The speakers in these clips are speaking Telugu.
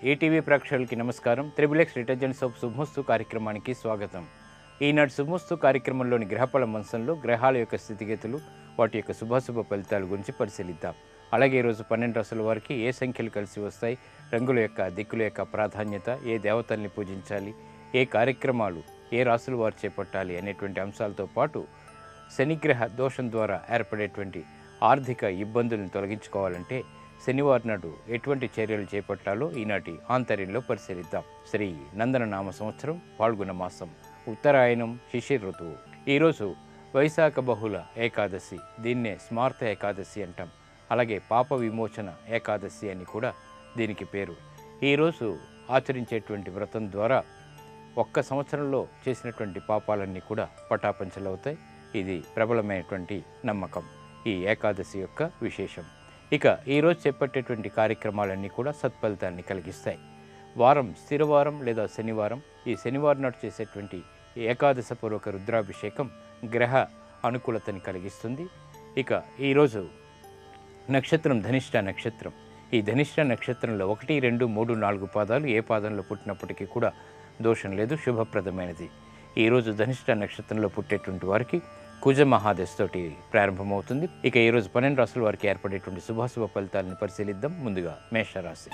ఈటీవీ ప్రేక్షకులకి నమస్కారం త్రిబుల్ ఎక్స్ డిటర్జెంట్స్ ఆఫ్ శుభమస్తు కార్యక్రమానికి స్వాగతం ఈనాటి శుభమస్తు కార్యక్రమంలోని గ్రహఫల మంచంలో గ్రహాల యొక్క స్థితిగతులు వాటి యొక్క శుభాశుభ ఫలితాల గురించి పరిశీలిద్దాం అలాగే ఈరోజు పన్నెండు రాసుల వారికి ఏ సంఖ్యలు కలిసి వస్తాయి రంగుల యొక్క దిక్కుల యొక్క ప్రాధాన్యత ఏ దేవతల్ని పూజించాలి ఏ కార్యక్రమాలు ఏ రాసుల వారు చేపట్టాలి అనేటువంటి అంశాలతో పాటు శనిగ్రహ దోషం ద్వారా ఏర్పడేటువంటి ఆర్థిక ఇబ్బందులను తొలగించుకోవాలంటే శనివారం నాడు ఎటువంటి చర్యలు చేపట్టాలో ఈనాటి ఆంతర్యంలో పరిశీలిద్దాం శ్రీ నందన నామ సంవత్సరం పాల్గొన మాసం ఉత్తరాయణం శిశిర ఋతువు ఈరోజు వైశాఖ బహుళ ఏకాదశి దీన్నే స్మార్త ఏకాదశి అంటాం అలాగే పాప విమోచన ఏకాదశి అని కూడా దీనికి పేరు ఈరోజు ఆచరించేటువంటి వ్రతం ద్వారా ఒక్క సంవత్సరంలో చేసినటువంటి పాపాలన్నీ కూడా పటాపంచలవుతాయి ఇది ప్రబలమైనటువంటి నమ్మకం ఈ ఏకాదశి యొక్క విశేషం ఇక ఈరోజు చేపట్టేటువంటి కార్యక్రమాలన్నీ కూడా సత్ఫలితాన్ని కలిగిస్తాయి వారం స్థిరవారం లేదా శనివారం ఈ శనివారం నాడు చేసేటువంటి ఏకాదశ పూర్వక రుద్రాభిషేకం గ్రహ అనుకూలతని కలిగిస్తుంది ఇక ఈరోజు నక్షత్రం ధనిష్ట నక్షత్రం ఈ ధనిష్ట నక్షత్రంలో ఒకటి రెండు మూడు నాలుగు పాదాలు ఏ పాదంలో పుట్టినప్పటికీ కూడా దోషం లేదు శుభప్రదమైనది ఈరోజు ధనిష్ట నక్షత్రంలో పుట్టేటువంటి వారికి కుజ మహాదశతోటి ప్రారంభమవుతుంది ఇక ఈరోజు పన్నెండు రాసుల వారికి ఏర్పడేటువంటి శుభాశుభ ఫలితాలను పరిశీలిద్దాం ముందుగా మేషరాశి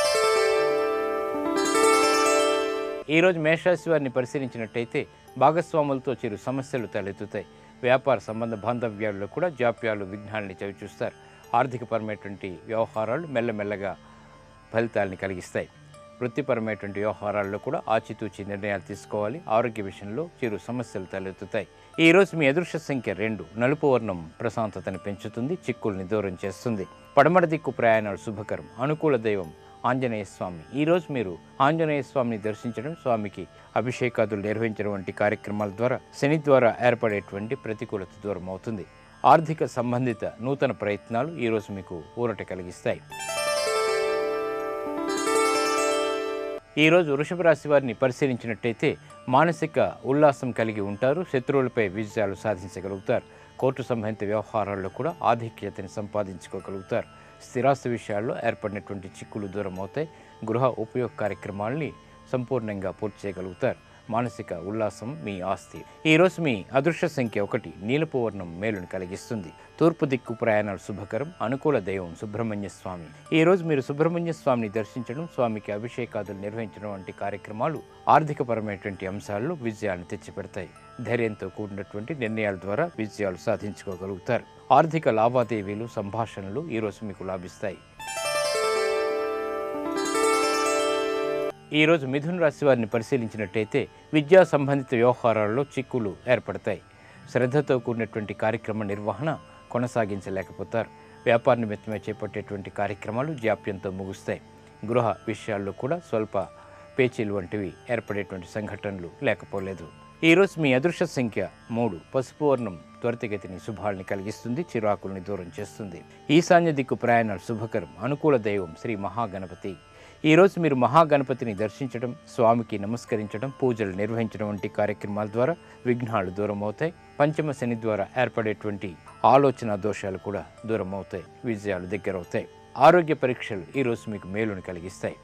ఈరోజు మేషరాశి వారిని పరిశీలించినట్టయితే భాగస్వాములతో చిరు సమస్యలు తలెత్తుతాయి వ్యాపార సంబంధ బాంధవ్యాల్లో కూడా జాప్యాలు విఘ్నాలని చవిచూస్తారు ఆర్థికపరమైనటువంటి వ్యవహారాలు మెల్లమెల్లగా ఫలితాలని కలిగిస్తాయి వృత్తిపరమైనటువంటి వ్యవహారాల్లో కూడా ఆచితూచి నిర్ణయాలు తీసుకోవాలి ఆరోగ్య విషయంలో చిరు సమస్యలు తలెత్తుతాయి ఈ రోజు మీ అదృశ్య సంఖ్య రెండు నలుపు వర్ణం ప్రశాంతతని పెంచుతుంది చిక్కుల్ని దూరం చేస్తుంది పడమర దిక్కు ప్రయాణాలు శుభకరం అనుకూల దైవం ఆంజనేయ స్వామి ఈ రోజు మీరు ఆంజనేయ స్వామిని దర్శించడం స్వామికి అభిషేకాదులు నిర్వహించడం వంటి కార్యక్రమాల ద్వారా శని ద్వారా ఏర్పడేటువంటి ప్రతికూలత దూరం అవుతుంది ఆర్థిక సంబంధిత నూతన ప్రయత్నాలు ఈరోజు మీకు ఊరట కలిగిస్తాయి ఈరోజు వృషభ రాశి వారిని పరిశీలించినట్టయితే మానసిక ఉల్లాసం కలిగి ఉంటారు శత్రువులపై విజయాలు సాధించగలుగుతారు కోర్టు సంబంధిత వ్యవహారాల్లో కూడా ఆధిక్యతని సంపాదించుకోగలుగుతారు స్థిరాస్తి విషయాల్లో ఏర్పడినటువంటి చిక్కులు దూరం అవుతాయి గృహ ఉపయోగ కార్యక్రమాల్ని సంపూర్ణంగా పూర్తి చేయగలుగుతారు మానసిక ఉల్లాసం మీ ఆస్తి ఈరోజు మీ అదృశ్య సంఖ్య ఒకటి నీలపు వర్ణం మేలును కలిగిస్తుంది తూర్పు దిక్కు ప్రయాణాలు శుభకరం అనుకూల దైవం సుబ్రహ్మణ్య స్వామి ఈ రోజు మీరు సుబ్రహ్మణ్య స్వామిని దర్శించడం స్వామికి అభిషేకాదులు నిర్వహించడం వంటి కార్యక్రమాలు ఆర్థికపరమైనటువంటి అంశాల్లో విజయాలను తెచ్చిపెడతాయి ధైర్యంతో కూడినటువంటి నిర్ణయాల ద్వారా విజయాలు సాధించుకోగలుగుతారు ఆర్థిక లావాదేవీలు సంభాషణలు ఈరోజు మీకు లాభిస్తాయి ఈరోజు మిథున రాశి వారిని పరిశీలించినట్టయితే విద్యా సంబంధిత వ్యవహారాల్లో చిక్కులు ఏర్పడతాయి శ్రద్ధతో కూడినటువంటి కార్యక్రమ నిర్వహణ కొనసాగించలేకపోతారు వ్యాపార నిమిత్తమే చేపట్టేటువంటి కార్యక్రమాలు జాప్యంతో ముగుస్తాయి గృహ విషయాల్లో కూడా స్వల్ప పేచీలు వంటివి ఏర్పడేటువంటి సంఘటనలు లేకపోలేదు ఈరోజు మీ అదృశ్య సంఖ్య మూడు పసుపు వర్ణం త్వరితగతిని శుభాల్ని కలిగిస్తుంది చిరాకుల్ని దూరం చేస్తుంది ఈశాన్య దిక్కు ప్రయాణాలు శుభకరం అనుకూల దైవం శ్రీ మహాగణపతి ఈరోజు మీరు మహాగణపతిని దర్శించడం స్వామికి నమస్కరించడం పూజలు నిర్వహించడం వంటి కార్యక్రమాల ద్వారా విఘ్నాలు దూరం అవుతాయి పంచమ శని ద్వారా ఏర్పడేటువంటి ఆలోచన దోషాలు కూడా దూరం అవుతాయి విజయాలు దగ్గర అవుతాయి ఆరోగ్య పరీక్షలు ఈరోజు మీకు మేలును కలిగిస్తాయి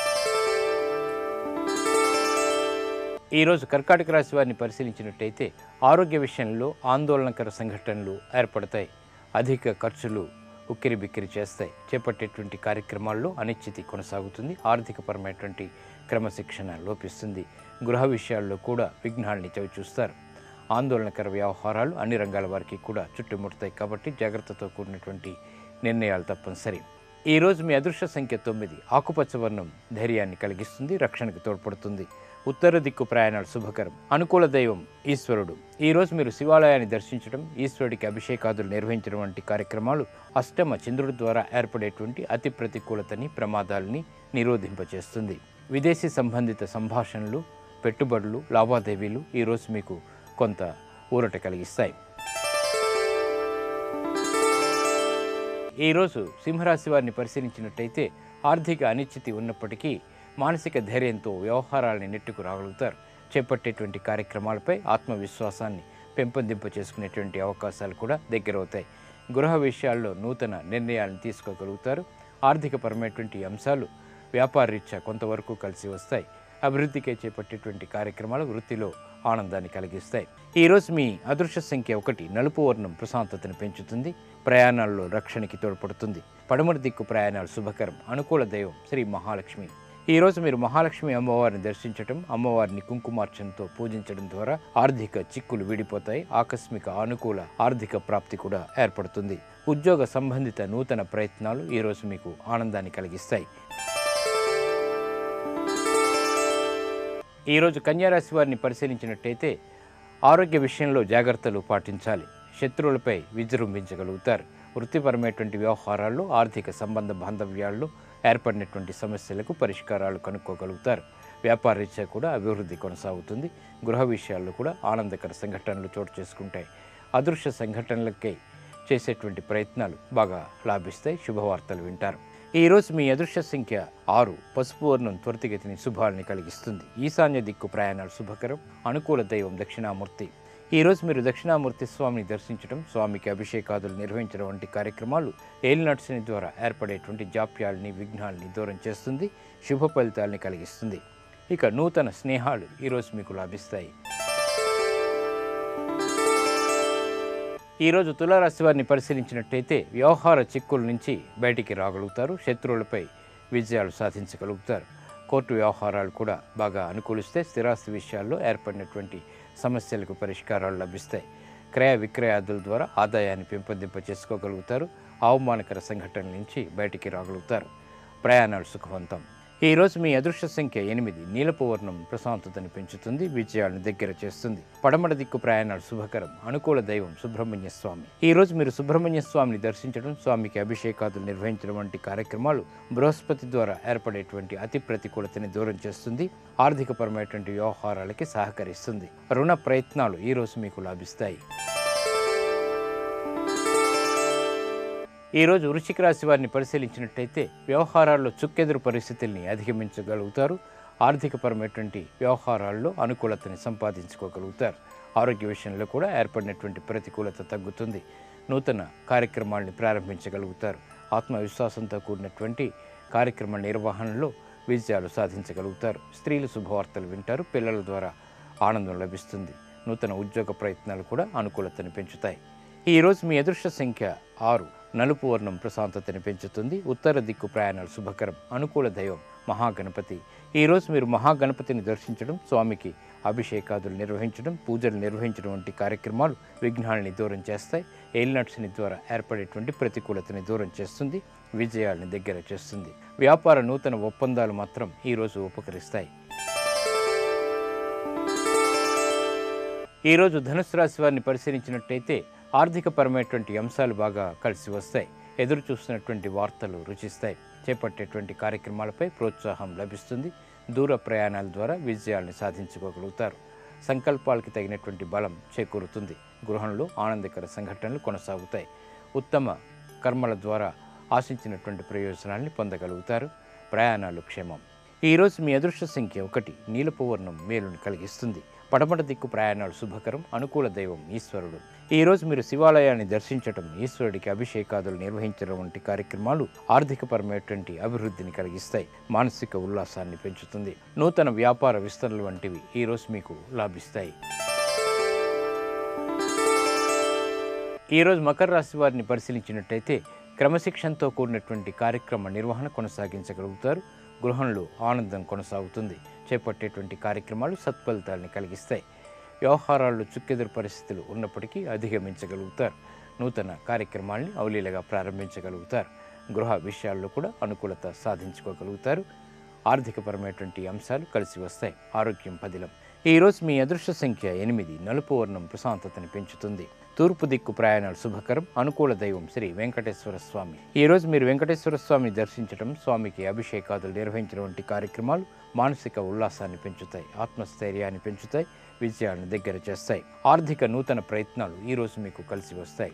ఈరోజు కర్కాటక రాశి వారిని పరిశీలించినట్టయితే ఆరోగ్య విషయంలో ఆందోళనకర సంఘటనలు ఏర్పడతాయి అధిక ఖర్చులు ఉక్కిరి బిక్కిరి చేస్తాయి చేపట్టేటువంటి కార్యక్రమాల్లో అనిశ్చితి కొనసాగుతుంది ఆర్థికపరమైనటువంటి క్రమశిక్షణ లోపిస్తుంది గృహ విషయాల్లో కూడా విఘ్నాల్ని చవి చూస్తారు ఆందోళనకర వ్యవహారాలు అన్ని రంగాల వారికి కూడా చుట్టుముడతాయి కాబట్టి జాగ్రత్తతో కూడినటువంటి నిర్ణయాలు తప్పనిసరి ఈరోజు మీ అదృశ్య సంఖ్య తొమ్మిది ఆకుపచ్చ వర్ణం ధైర్యాన్ని కలిగిస్తుంది రక్షణకు తోడ్పడుతుంది ఉత్తర దిక్కు ప్రయాణాలు శుభకరం అనుకూల దైవం ఈశ్వరుడు ఈ రోజు మీరు శివాలయాన్ని దర్శించడం ఈశ్వరుడికి అభిషేకాదులు నిర్వహించడం వంటి కార్యక్రమాలు అష్టమ చంద్రుడి ద్వారా ఏర్పడేటువంటి అతి ప్రతికూలతని ప్రమాదాలని నిరోధింపచేస్తుంది విదేశీ సంబంధిత సంభాషణలు పెట్టుబడులు లావాదేవీలు ఈరోజు మీకు కొంత ఊరట కలిగిస్తాయి ఈరోజు సింహరాశి వారిని పరిశీలించినట్టయితే ఆర్థిక అనిశ్చితి ఉన్నప్పటికీ మానసిక ధైర్యంతో వ్యవహారాలని నెట్టుకు రాగలుగుతారు చేపట్టేటువంటి కార్యక్రమాలపై ఆత్మవిశ్వాసాన్ని పెంపొందింప చేసుకునేటువంటి అవకాశాలు కూడా దగ్గరవుతాయి గృహ విషయాల్లో నూతన నిర్ణయాలను తీసుకోగలుగుతారు ఆర్థికపరమైనటువంటి అంశాలు వ్యాపార రీత్యా కొంతవరకు కలిసి వస్తాయి అభివృద్ధికే చేపట్టేటువంటి కార్యక్రమాలు వృత్తిలో ఆనందాన్ని కలిగిస్తాయి ఈరోజు మీ అదృశ్య సంఖ్య ఒకటి నలుపు వర్ణం ప్రశాంతతను పెంచుతుంది ప్రయాణాల్లో రక్షణకి తోడ్పడుతుంది పడమటి దిక్కు ప్రయాణాలు శుభకరం అనుకూల దైవం శ్రీ మహాలక్ష్మి ఈ రోజు మీరు మహాలక్ష్మి అమ్మవారిని దర్శించటం అమ్మవారిని కుంకుమార్చనతో పూజించడం ద్వారా ఆర్థిక చిక్కులు విడిపోతాయి ఆకస్మిక అనుకూల ఆర్థిక ప్రాప్తి కూడా ఏర్పడుతుంది ఉద్యోగ సంబంధిత నూతన ప్రయత్నాలు ఈ రోజు మీకు ఆనందాన్ని కలిగిస్తాయి ఈరోజు కన్యారాశి వారిని పరిశీలించినట్టయితే ఆరోగ్య విషయంలో జాగ్రత్తలు పాటించాలి శత్రువులపై విజృంభించగలుగుతారు వృత్తిపరమైనటువంటి వ్యవహారాల్లో ఆర్థిక సంబంధ బాంధవ్యాల్లో ఏర్పడినటువంటి సమస్యలకు పరిష్కారాలు కనుక్కోగలుగుతారు వ్యాపార రీత్యా కూడా అభివృద్ధి కొనసాగుతుంది గృహ విషయాల్లో కూడా ఆనందకర సంఘటనలు చోటు చేసుకుంటాయి అదృశ్య సంఘటనలకై చేసేటువంటి ప్రయత్నాలు బాగా లాభిస్తాయి శుభవార్తలు వింటారు ఈ రోజు మీ అదృశ్య సంఖ్య ఆరు పసుపు వర్ణం త్వరితగతిని శుభాలని కలిగిస్తుంది ఈశాన్య దిక్కు ప్రయాణాలు శుభకరం అనుకూల దైవం దక్షిణామూర్తి ఈ రోజు మీరు దక్షిణామూర్తి స్వామిని దర్శించడం స్వామికి అభిషేకాదులు నిర్వహించడం వంటి కార్యక్రమాలు ఏలినట్స్ని ద్వారా ఏర్పడేటువంటి జాప్యాలని విఘ్నాలని దూరం చేస్తుంది శుభ ఫలితాలని కలిగిస్తుంది ఇక నూతన స్నేహాలు ఈరోజు మీకు లాభిస్తాయి ఈరోజు తులారాశి వారిని పరిశీలించినట్టయితే వ్యవహార చిక్కుల నుంచి బయటికి రాగలుగుతారు శత్రువులపై విజయాలు సాధించగలుగుతారు కోర్టు వ్యవహారాలు కూడా బాగా అనుకూలిస్తే స్థిరాస్తి విషయాల్లో ఏర్పడినటువంటి సమస్యలకు పరిష్కారాలు లభిస్తాయి క్రయ విక్రయాదుల ద్వారా ఆదాయాన్ని పెంపొందింప చేసుకోగలుగుతారు అవమానకర సంఘటనల నుంచి బయటికి రాగలుగుతారు ప్రయాణాలు సుఖవంతం ఈ రోజు మీ అదృష్ట సంఖ్య ఎనిమిది నీలపు వర్ణం ప్రశాంతతని పెంచుతుంది విజయాలను దగ్గర చేస్తుంది పడమట దిక్కు ప్రయాణాలు శుభకరం అనుకూల దైవం సుబ్రహ్మణ్య స్వామి ఈ రోజు మీరు సుబ్రహ్మణ్య స్వామిని దర్శించడం స్వామికి అభిషేకాదులు నిర్వహించడం వంటి కార్యక్రమాలు బృహస్పతి ద్వారా ఏర్పడేటువంటి అతి ప్రతికూలతని దూరం చేస్తుంది ఆర్థికపరమైనటువంటి వ్యవహారాలకి సహకరిస్తుంది రుణ ప్రయత్నాలు ఈ రోజు మీకు లాభిస్తాయి ఈరోజు వృశ్చిక రాశి వారిని పరిశీలించినట్టయితే వ్యవహారాల్లో చుక్కెదురు పరిస్థితుల్ని అధిగమించగలుగుతారు ఆర్థికపరమైనటువంటి వ్యవహారాల్లో అనుకూలతని సంపాదించుకోగలుగుతారు ఆరోగ్య విషయంలో కూడా ఏర్పడినటువంటి ప్రతికూలత తగ్గుతుంది నూతన కార్యక్రమాల్ని ప్రారంభించగలుగుతారు ఆత్మవిశ్వాసంతో కూడినటువంటి కార్యక్రమ నిర్వహణలో విజయాలు సాధించగలుగుతారు స్త్రీలు శుభవార్తలు వింటారు పిల్లల ద్వారా ఆనందం లభిస్తుంది నూతన ఉద్యోగ ప్రయత్నాలు కూడా అనుకూలతని పెంచుతాయి ఈ రోజు మీ అదృష్ట సంఖ్య ఆరు నలుపు వర్ణం ప్రశాంతతని పెంచుతుంది ఉత్తర దిక్కు ప్రయాణాలు శుభకరం అనుకూల దైవం మహాగణపతి ఈ రోజు మీరు మహాగణపతిని దర్శించడం స్వామికి అభిషేకాదులు నిర్వహించడం పూజలు నిర్వహించడం వంటి కార్యక్రమాలు విఘ్నాలని దూరం చేస్తాయి ఏలినట్స్ని ద్వారా ఏర్పడేటువంటి ప్రతికూలతని దూరం చేస్తుంది విజయాల్ని దగ్గర చేస్తుంది వ్యాపార నూతన ఒప్పందాలు మాత్రం ఈరోజు ఉపకరిస్తాయి ఈరోజు ధనుసు రాశి వారిని పరిశీలించినట్టయితే ఆర్థికపరమైనటువంటి అంశాలు బాగా కలిసి వస్తాయి ఎదురు చూస్తున్నటువంటి వార్తలు రుచిస్తాయి చేపట్టేటువంటి కార్యక్రమాలపై ప్రోత్సాహం లభిస్తుంది దూర ప్రయాణాల ద్వారా విజయాల్ని సాధించుకోగలుగుతారు సంకల్పాలకి తగినటువంటి బలం చేకూరుతుంది గృహంలో ఆనందకర సంఘటనలు కొనసాగుతాయి ఉత్తమ కర్మల ద్వారా ఆశించినటువంటి ప్రయోజనాల్ని పొందగలుగుతారు ప్రయాణాలు క్షేమం ఈరోజు మీ అదృష్ట సంఖ్య ఒకటి నీలపు వర్ణం మేలుని కలిగిస్తుంది పడమట దిక్కు ప్రయాణాలు శుభకరం అనుకూల దైవం ఈశ్వరుడు ఈ రోజు మీరు శివాలయాన్ని దర్శించటం ఈశ్వరుడికి అభిషేకాదులు నిర్వహించడం వంటి కార్యక్రమాలు ఆర్థికపరమైనటువంటి అభివృద్ధిని కలిగిస్తాయి మానసిక ఉల్లాసాన్ని పెంచుతుంది నూతన వ్యాపార విస్తరణలు వంటివి ఈ రోజు మీకు లాభిస్తాయి ఈరోజు మకర రాశి వారిని పరిశీలించినట్టయితే క్రమశిక్షణతో కూడినటువంటి కార్యక్రమ నిర్వహణ కొనసాగించగలుగుతారు గృహంలో ఆనందం కొనసాగుతుంది చేపట్టేటువంటి కార్యక్రమాలు సత్ఫలితాలని కలిగిస్తాయి వ్యవహారాల్లో చుక్కెదురు పరిస్థితులు ఉన్నప్పటికీ అధిగమించగలుగుతారు నూతన కార్యక్రమాల్ని అవలీలగా ప్రారంభించగలుగుతారు గృహ విషయాల్లో కూడా అనుకూలత సాధించుకోగలుగుతారు ఆర్థికపరమైనటువంటి అంశాలు కలిసి వస్తాయి ఆరోగ్యం పదిలం ఈ రోజు మీ అదృష్ట సంఖ్య ఎనిమిది నలుపు వర్ణం ప్రశాంతతని పెంచుతుంది తూర్పు దిక్కు ప్రయాణాలు శుభకరం అనుకూల దైవం శ్రీ వెంకటేశ్వర స్వామి ఈ రోజు మీరు వెంకటేశ్వర స్వామిని దర్శించడం స్వామికి అభిషేకాదులు నిర్వహించడం వంటి కార్యక్రమాలు మానసిక ఉల్లాసాన్ని పెంచుతాయి ఆత్మస్థైర్యాన్ని పెంచుతాయి విజయాన్ని దగ్గర చేస్తాయి ఆర్థిక నూతన ప్రయత్నాలు ఈ రోజు మీకు కలిసి వస్తాయి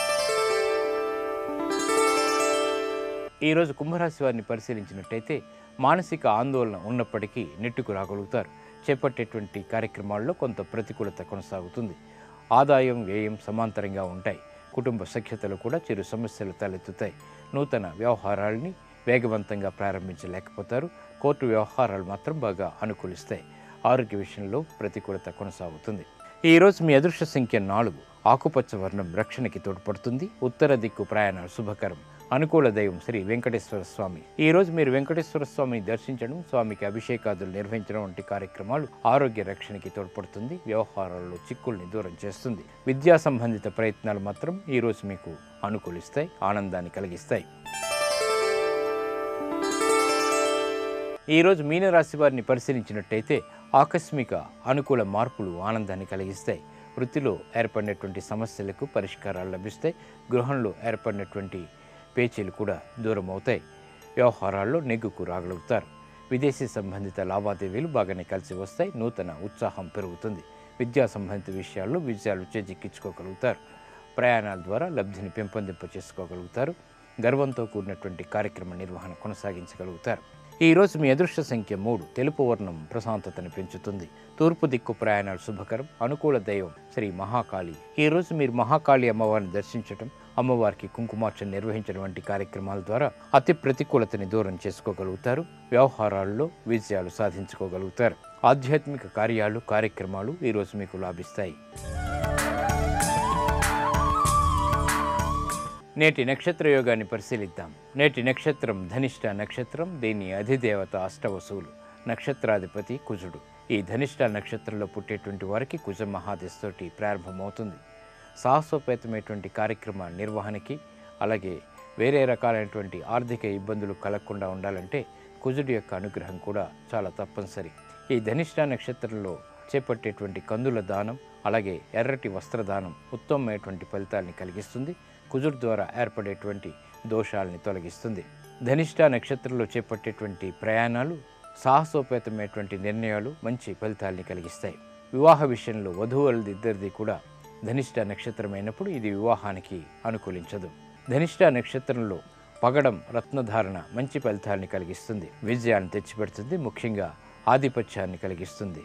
ఈరోజు కుంభరాశి వారిని పరిశీలించినట్టయితే మానసిక ఆందోళన ఉన్నప్పటికీ నెట్టుకు రాగలుగుతారు చేపట్టేటువంటి కార్యక్రమాల్లో కొంత ప్రతికూలత కొనసాగుతుంది ఆదాయం వ్యయం సమాంతరంగా ఉంటాయి కుటుంబ సఖ్యతలు కూడా చిరు సమస్యలు తలెత్తుతాయి నూతన వ్యవహారాల్ని వేగవంతంగా ప్రారంభించలేకపోతారు కోర్టు వ్యవహారాలు మాత్రం బాగా అనుకూలిస్తాయి ఆరోగ్య విషయంలో ప్రతికూలత కొనసాగుతుంది ఈరోజు మీ అదృష్ట సంఖ్య నాలుగు ఆకుపచ్చ వర్ణం రక్షణకి తోడ్పడుతుంది ఉత్తర దిక్కు ప్రయాణాలు శుభకరం అనుకూల దైవం శ్రీ వెంకటేశ్వర స్వామి ఈ రోజు మీరు వెంకటేశ్వర స్వామిని దర్శించడం స్వామికి అభిషేకాదులు నిర్వహించడం వంటి కార్యక్రమాలు ఆరోగ్య రక్షణకి తోడ్పడుతుంది వ్యవహారాల్లో చిక్కుల్ని దూరం చేస్తుంది విద్యా సంబంధిత ప్రయత్నాలు మాత్రం ఈ రోజు మీకు అనుకూలిస్తాయి ఆనందాన్ని కలిగిస్తాయి ఈ రోజు మీనరాశి వారిని పరిశీలించినట్టయితే ఆకస్మిక అనుకూల మార్పులు ఆనందాన్ని కలిగిస్తాయి వృత్తిలో ఏర్పడినటువంటి సమస్యలకు పరిష్కారాలు లభిస్తాయి గృహంలో ఏర్పడినటువంటి పేచీలు కూడా దూరం అవుతాయి వ్యవహారాల్లో నెగ్గుకు రాగలుగుతారు విదేశీ సంబంధిత లావాదేవీలు బాగానే కలిసి వస్తాయి నూతన ఉత్సాహం పెరుగుతుంది విద్యా సంబంధిత విషయాల్లో విజయాలు చేజిక్కించుకోగలుగుతారు ప్రయాణాల ద్వారా లబ్ధిని పెంపొందింప చేసుకోగలుగుతారు గర్వంతో కూడినటువంటి కార్యక్రమ నిర్వహణ కొనసాగించగలుగుతారు ఈ రోజు మీ అదృష్ట సంఖ్య మూడు తెలుపు వర్ణం ప్రశాంతతను పెంచుతుంది తూర్పు దిక్కు ప్రయాణాలు శుభకరం అనుకూల దైవం శ్రీ మహాకాళి ఈ రోజు మీరు మహాకాళి అమ్మవారిని దర్శించటం అమ్మవారికి కుంకుమార్చన నిర్వహించడం వంటి కార్యక్రమాల ద్వారా అతి ప్రతికూలతని దూరం చేసుకోగలుగుతారు వ్యవహారాల్లో విజయాలు సాధించుకోగలుగుతారు ఆధ్యాత్మిక కార్యాలు కార్యక్రమాలు ఈ రోజు మీకు లాభిస్తాయి నేటి నక్షత్ర యోగాన్ని పరిశీలిద్దాం నేటి నక్షత్రం ధనిష్ట నక్షత్రం దీని అధిదేవత అష్టవసువులు నక్షత్రాధిపతి కుజుడు ఈ ధనిష్ట నక్షత్రంలో పుట్టేటువంటి వారికి కుజ మహాదశతోటి ప్రారంభమవుతుంది సాహసోపేతమైనటువంటి కార్యక్రమ నిర్వహణకి అలాగే వేరే రకాలైనటువంటి ఆర్థిక ఇబ్బందులు కలగకుండా ఉండాలంటే కుజుడి యొక్క అనుగ్రహం కూడా చాలా తప్పనిసరి ఈ ధనిష్ట నక్షత్రంలో చేపట్టేటువంటి కందుల దానం అలాగే ఎర్రటి వస్త్రదానం ఉత్తమమైనటువంటి ఫలితాల్ని కలిగిస్తుంది కుజుడు ద్వారా ఏర్పడేటువంటి దోషాలని తొలగిస్తుంది ధనిష్ట నక్షత్రంలో చేపట్టేటువంటి ప్రయాణాలు సాహసోపేతమైనటువంటి నిర్ణయాలు మంచి ఫలితాల్ని కలిగిస్తాయి వివాహ విషయంలో వధువులదిద్దరిది కూడా ధనిష్ట నక్షత్రమైనప్పుడు ఇది వివాహానికి అనుకూలించదు ధనిష్ట నక్షత్రంలో పగడం రత్నధారణ మంచి ఫలితాల్ని కలిగిస్తుంది విజయాన్ని తెచ్చిపెడుతుంది ముఖ్యంగా ఆధిపత్యాన్ని కలిగిస్తుంది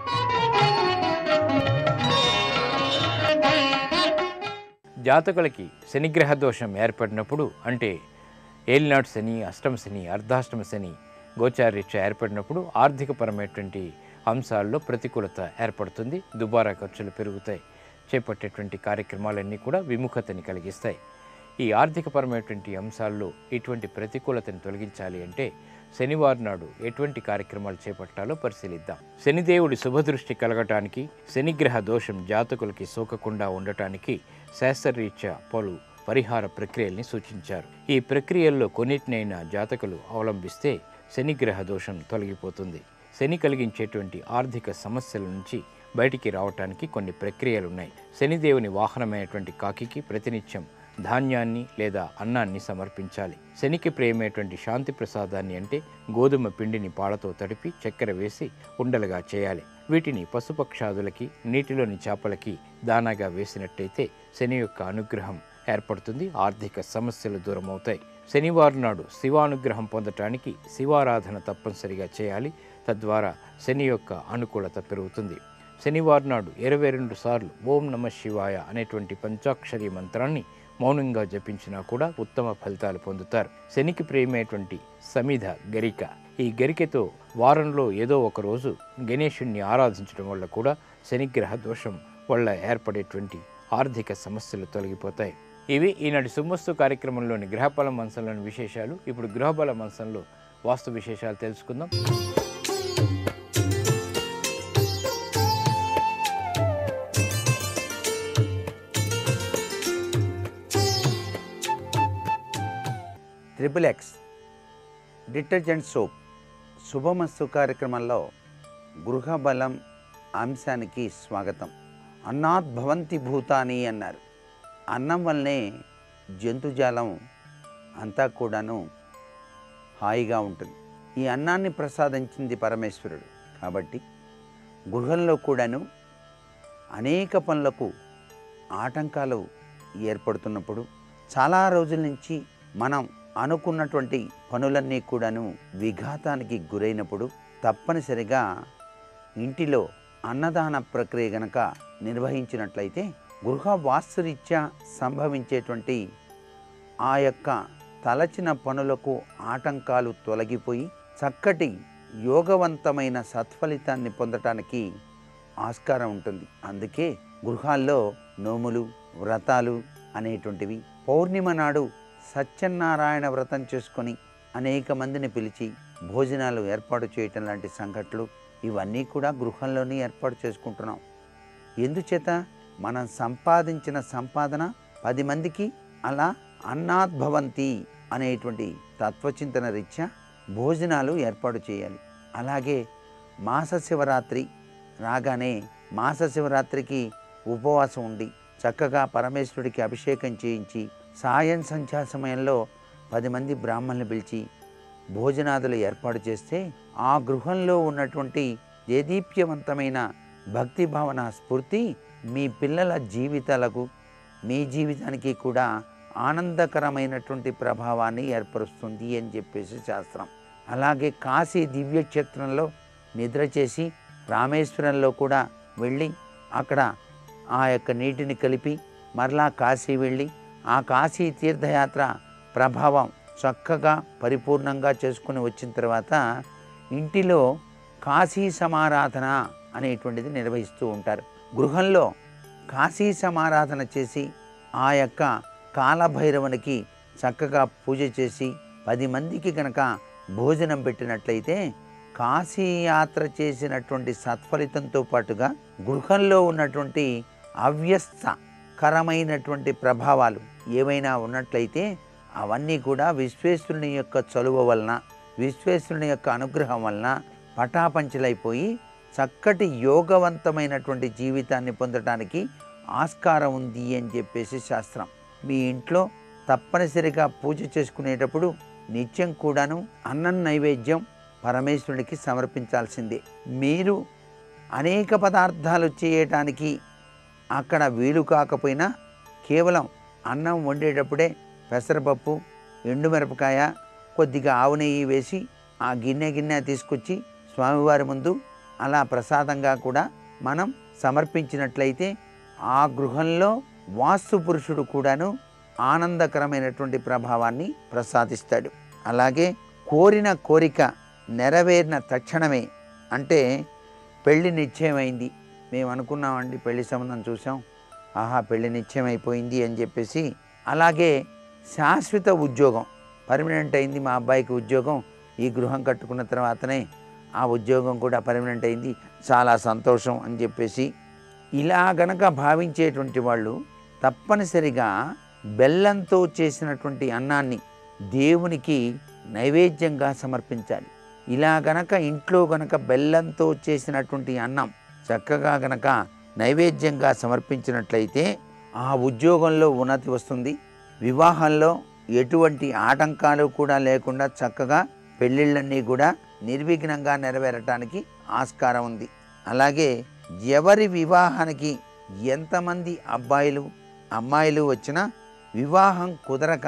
జాతకులకి శనిగ్రహ దోషం ఏర్పడినప్పుడు అంటే ఏలినాడు శని అష్టమ శని అర్ధాష్టమ శని గోచారీత్యా ఏర్పడినప్పుడు ఆర్థికపరమైనటువంటి అంశాల్లో ప్రతికూలత ఏర్పడుతుంది దుబారా ఖర్చులు పెరుగుతాయి చేపట్టేటువంటి కార్యక్రమాలన్నీ కూడా విముఖతని కలిగిస్తాయి ఈ ఆర్థికపరమైనటువంటి అంశాల్లో ఇటువంటి ప్రతికూలతను తొలగించాలి అంటే శనివారం నాడు ఎటువంటి కార్యక్రమాలు చేపట్టాలో పరిశీలిద్దాం శనిదేవుడి శుభదృష్టి కలగటానికి శనిగ్రహ దోషం జాతకులకి సోకకుండా ఉండటానికి శాస్త్రరీత్యా పలు పరిహార ప్రక్రియల్ని సూచించారు ఈ ప్రక్రియల్లో కొన్నిటినైనా జాతకులు అవలంబిస్తే శనిగ్రహ దోషం తొలగిపోతుంది శని కలిగించేటువంటి ఆర్థిక సమస్యల నుంచి బయటికి రావటానికి కొన్ని ప్రక్రియలు ఉన్నాయి శనిదేవుని వాహనమైనటువంటి కాకికి ప్రతినిత్యం ధాన్యాన్ని లేదా అన్నాన్ని సమర్పించాలి శనికి ప్రేమైనటువంటి శాంతి ప్రసాదాన్ని అంటే గోధుమ పిండిని పాలతో తడిపి చక్కెర వేసి ఉండలుగా చేయాలి వీటిని పశుపక్షాదులకి నీటిలోని చేపలకి దానాగా వేసినట్టయితే శని యొక్క అనుగ్రహం ఏర్పడుతుంది ఆర్థిక సమస్యలు దూరమవుతాయి శనివారం నాడు శివానుగ్రహం పొందటానికి శివారాధన తప్పనిసరిగా చేయాలి తద్వారా శని యొక్క అనుకూలత పెరుగుతుంది శనివారం నాడు ఇరవై రెండు సార్లు ఓం నమ శివాయ అనేటువంటి పంచాక్షరి మంత్రాన్ని మౌనంగా జపించినా కూడా ఉత్తమ ఫలితాలు పొందుతారు శనికి ప్రేమైనటువంటి సమిధ గరిక ఈ గరికతో వారంలో ఏదో ఒక రోజు గణేశుణ్ణి ఆరాధించడం వల్ల కూడా శనిగ్రహ దోషం వల్ల ఏర్పడేటువంటి ఆర్థిక సమస్యలు తొలగిపోతాయి ఇవి ఈనాటి సుమస్తు కార్యక్రమంలోని గ్రహబల మంచంలోని విశేషాలు ఇప్పుడు గృహబల మంచంలో వాస్తు విశేషాలు తెలుసుకుందాం ట్రిపుల్ ఎక్స్ డిటర్జెంట్ సోప్ శుభమస్తు కార్యక్రమంలో గృహ బలం అంశానికి స్వాగతం అన్నాత్ భవంతి భూతాని అన్నారు అన్నం వల్లనే జంతుజాలం అంతా కూడాను హాయిగా ఉంటుంది ఈ అన్నాన్ని ప్రసాదించింది పరమేశ్వరుడు కాబట్టి గృహంలో కూడాను అనేక పనులకు ఆటంకాలు ఏర్పడుతున్నప్పుడు చాలా రోజుల నుంచి మనం అనుకున్నటువంటి పనులన్నీ కూడాను విఘాతానికి గురైనప్పుడు తప్పనిసరిగా ఇంటిలో అన్నదాన ప్రక్రియ గనక నిర్వహించినట్లయితే గృహ వాస్తురీత్యా సంభవించేటువంటి ఆ యొక్క తలచిన పనులకు ఆటంకాలు తొలగిపోయి చక్కటి యోగవంతమైన సత్ఫలితాన్ని పొందటానికి ఆస్కారం ఉంటుంది అందుకే గృహాల్లో నోములు వ్రతాలు అనేటువంటివి పౌర్ణిమ నాడు సత్యనారాయణ వ్రతం చేసుకొని అనేక మందిని పిలిచి భోజనాలు ఏర్పాటు చేయటం లాంటి సంఘటనలు ఇవన్నీ కూడా గృహంలోనే ఏర్పాటు చేసుకుంటున్నాం ఎందుచేత మనం సంపాదించిన సంపాదన పది మందికి అలా అన్నాద్భవంతి అనేటువంటి తత్వచింతన రీత్యా భోజనాలు ఏర్పాటు చేయాలి అలాగే మాస శివరాత్రి రాగానే మాస శివరాత్రికి ఉపవాసం ఉండి చక్కగా పరమేశ్వరుడికి అభిషేకం చేయించి సాయం సంధ్యా సమయంలో పది మంది బ్రాహ్మణులు పిలిచి భోజనాదులు ఏర్పాటు చేస్తే ఆ గృహంలో ఉన్నటువంటి దేదీప్యవంతమైన భక్తి భావన స్ఫూర్తి మీ పిల్లల జీవితాలకు మీ జీవితానికి కూడా ఆనందకరమైనటువంటి ప్రభావాన్ని ఏర్పరుస్తుంది అని చెప్పేసి శాస్త్రం అలాగే కాశీ దివ్యక్షేత్రంలో నిద్ర చేసి రామేశ్వరంలో కూడా వెళ్ళి అక్కడ ఆ యొక్క నీటిని కలిపి మరలా కాశీ వెళ్ళి ఆ కాశీ తీర్థయాత్ర ప్రభావం చక్కగా పరిపూర్ణంగా చేసుకుని వచ్చిన తర్వాత ఇంటిలో కాశీ సమారాధన అనేటువంటిది నిర్వహిస్తూ ఉంటారు గృహంలో కాశీ సమారాధన చేసి ఆ యొక్క కాలభైరవునికి చక్కగా పూజ చేసి పది మందికి కనుక భోజనం పెట్టినట్లయితే కాశీ యాత్ర చేసినటువంటి సత్ఫలితంతో పాటుగా గృహంలో ఉన్నటువంటి అవ్యస్తకరమైనటువంటి ప్రభావాలు ఏవైనా ఉన్నట్లయితే అవన్నీ కూడా విశ్వేశ్వరుని యొక్క చలువ వలన విశ్వేశ్వరుని యొక్క అనుగ్రహం వలన పటాపంచలైపోయి చక్కటి యోగవంతమైనటువంటి జీవితాన్ని పొందడానికి ఆస్కారం ఉంది అని చెప్పేసి శాస్త్రం మీ ఇంట్లో తప్పనిసరిగా పూజ చేసుకునేటప్పుడు నిత్యం కూడాను అన్నం నైవేద్యం పరమేశ్వరుడికి సమర్పించాల్సిందే మీరు అనేక పదార్థాలు చేయటానికి అక్కడ వీలు కాకపోయినా కేవలం అన్నం వండేటప్పుడే పెసరపప్పు ఎండుమిరపకాయ కొద్దిగా ఆవు నెయ్యి వేసి ఆ గిన్నె గిన్నె తీసుకొచ్చి స్వామివారి ముందు అలా ప్రసాదంగా కూడా మనం సమర్పించినట్లయితే ఆ గృహంలో వాస్తు పురుషుడు కూడాను ఆనందకరమైనటువంటి ప్రభావాన్ని ప్రసాదిస్తాడు అలాగే కోరిన కోరిక నెరవేరిన తక్షణమే అంటే పెళ్లి నిశ్చయమైంది మేము అనుకున్నామండి పెళ్లి సంబంధం చూసాం ఆహా పెళ్లి నిశ్చయమైపోయింది అని చెప్పేసి అలాగే శాశ్వత ఉద్యోగం పర్మనెంట్ అయింది మా అబ్బాయికి ఉద్యోగం ఈ గృహం కట్టుకున్న తర్వాతనే ఆ ఉద్యోగం కూడా పర్మనెంట్ అయింది చాలా సంతోషం అని చెప్పేసి ఇలా గనక భావించేటువంటి వాళ్ళు తప్పనిసరిగా బెల్లంతో చేసినటువంటి అన్నాన్ని దేవునికి నైవేద్యంగా సమర్పించాలి ఇలా గనక ఇంట్లో గనక బెల్లంతో చేసినటువంటి అన్నం చక్కగా గనక నైవేద్యంగా సమర్పించినట్లయితే ఆ ఉద్యోగంలో ఉన్నతి వస్తుంది వివాహంలో ఎటువంటి ఆటంకాలు కూడా లేకుండా చక్కగా పెళ్ళిళ్ళన్నీ కూడా నిర్విఘ్నంగా నెరవేరటానికి ఆస్కారం ఉంది అలాగే ఎవరి వివాహానికి ఎంతమంది అబ్బాయిలు అమ్మాయిలు వచ్చినా వివాహం కుదరక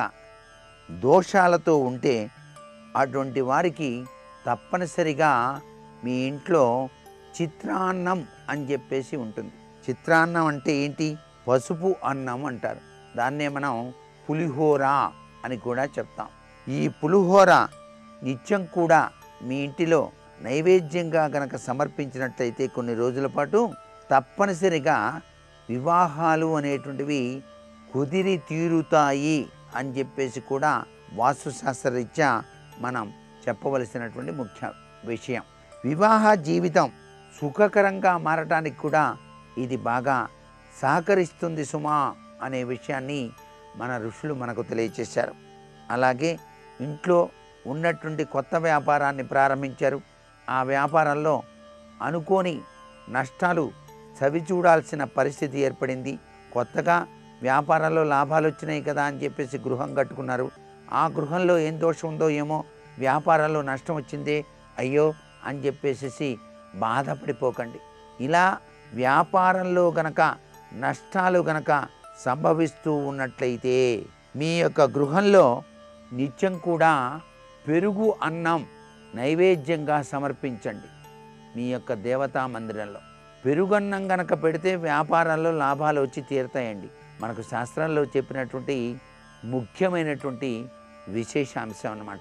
దోషాలతో ఉంటే అటువంటి వారికి తప్పనిసరిగా మీ ఇంట్లో చిత్రాన్నం అని చెప్పేసి ఉంటుంది చిత్రాన్నం అంటే ఏంటి పసుపు అన్నం అంటారు దాన్నే మనం పులిహోర అని కూడా చెప్తాం ఈ పులిహోర నిత్యం కూడా మీ ఇంటిలో నైవేద్యంగా గనక సమర్పించినట్లయితే కొన్ని రోజుల పాటు తప్పనిసరిగా వివాహాలు అనేటువంటివి కుదిరి తీరుతాయి అని చెప్పేసి కూడా వాస్తుశాస్త్రరీత్యా మనం చెప్పవలసినటువంటి ముఖ్య విషయం వివాహ జీవితం సుఖకరంగా మారటానికి కూడా ఇది బాగా సహకరిస్తుంది సుమా అనే విషయాన్ని మన ఋషులు మనకు తెలియచేశారు అలాగే ఇంట్లో ఉన్నటువంటి కొత్త వ్యాపారాన్ని ప్రారంభించారు ఆ వ్యాపారంలో అనుకోని నష్టాలు చవిచూడాల్సిన పరిస్థితి ఏర్పడింది కొత్తగా వ్యాపారంలో లాభాలు వచ్చినాయి కదా అని చెప్పేసి గృహం కట్టుకున్నారు ఆ గృహంలో ఏం దోషం ఉందో ఏమో వ్యాపారంలో నష్టం వచ్చిందే అయ్యో అని చెప్పేసి బాధపడిపోకండి ఇలా వ్యాపారంలో గనక నష్టాలు గనక సంభవిస్తూ ఉన్నట్లయితే మీ యొక్క గృహంలో నిత్యం కూడా పెరుగు అన్నం నైవేద్యంగా సమర్పించండి మీ యొక్క దేవతా మందిరంలో పెరుగన్నం గనక పెడితే వ్యాపారాల్లో లాభాలు వచ్చి తీరుతాయండి మనకు శాస్త్రంలో చెప్పినటువంటి ముఖ్యమైనటువంటి విశేష అంశం అన్నమాట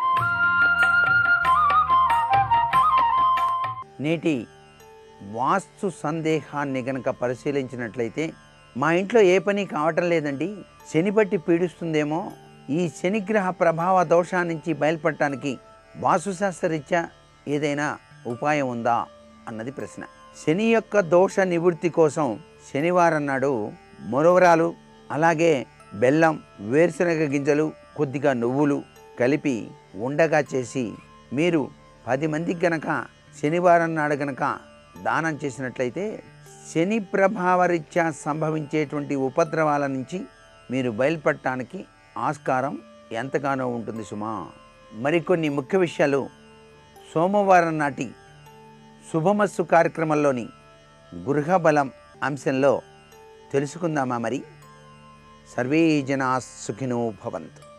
నేటి వాస్తు సందేహాన్ని గనక పరిశీలించినట్లయితే మా ఇంట్లో ఏ పని కావటం లేదండి శని బట్టి పీడిస్తుందేమో ఈ శనిగ్రహ ప్రభావ దోషాల నుంచి బయలుపడటానికి వాస్తుశాస్త్రరీత్యా ఏదైనా ఉపాయం ఉందా అన్నది ప్రశ్న శని యొక్క దోష నివృత్తి కోసం శనివారం నాడు మొరవరాలు అలాగే బెల్లం వేరుశనగ గింజలు కొద్దిగా నువ్వులు కలిపి ఉండగా చేసి మీరు పది మందికి గనక శనివారం నాడు గనక దానం చేసినట్లయితే శని ప్రభావరీత్యా సంభవించేటువంటి ఉపద్రవాల నుంచి మీరు బయలుపడటానికి ఆస్కారం ఎంతగానో ఉంటుంది సుమా మరికొన్ని ముఖ్య విషయాలు సోమవారం నాటి శుభమస్సు కార్యక్రమంలోని గృహబలం అంశంలో తెలుసుకుందామా మరి సర్వే జనా సుఖినో భవంతు